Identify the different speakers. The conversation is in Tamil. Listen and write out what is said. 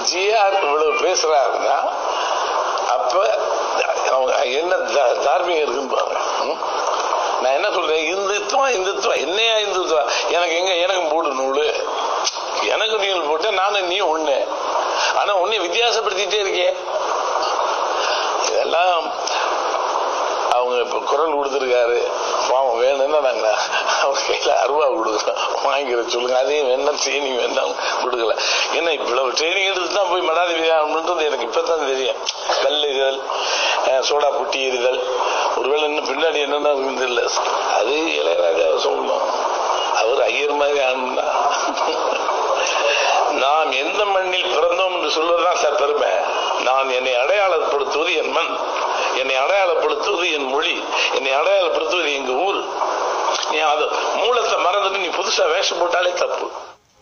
Speaker 1: ஜிஆர் இவ்வளவு பேசுறாருன்னா அப்ப அவங்க என்ன தா- தார்மீகம் இருக்குன்னு பாருங்க ம்? நான் என்ன சொல்றேன் இந்துத்துவம் இந்துத்துவம் என்னையா இந்துத்துவம் எனக்கு எங்க எனக்கு போடு நூலு எனக்கு நூல் போட்ட நானும் நீ ஒண்ணு ஆனா உன்னை வித்தியாசப்படுத்திட்டே இருக்கே இதெல்லாம் அவங்க இப்ப குரல் கொடுத்துருக்காரு பாவம் வேணும்னா நாங்க அவங்க கையில அருவா கொடுக்குறோம் வாங்கிக்கிற சொல்லுங்க அதையும் வேணா ட்ரைனிங் வேண்டாம் கொடுக்கல ஏன்னா இவ்வளவு ட்ரைனிங் எடுத்து தான் போய் மடாதிபதி ஆகணுன்றது எனக்கு இப்பதான் தெரியும் கல் எறிதல் அஹ், சோடா புட்டி எறிதல் ஒருவேளை இன்னும் பின்னாடி என்னென்ன இருக்குது இல்லை அது இளையராஜா சொல்லணும் அவர் ஐயர் மாதிரி ஆகணும்னா நாம் எந்த மண்ணில் பிறந்தோம் என்று சொல்வதுதான் சார் பெருமை நான் என்னை அடையாளப்படுத்துவது என் மண் என்னை அடையாளப்படுத்துவது என் மொழி என்னை அடையாளப்படுத்துவது எங்க ஊர் நீ அது மூலத்தை மறந்துட்டு நீ புதுசா வேஷம் போட்டாலே தப்பு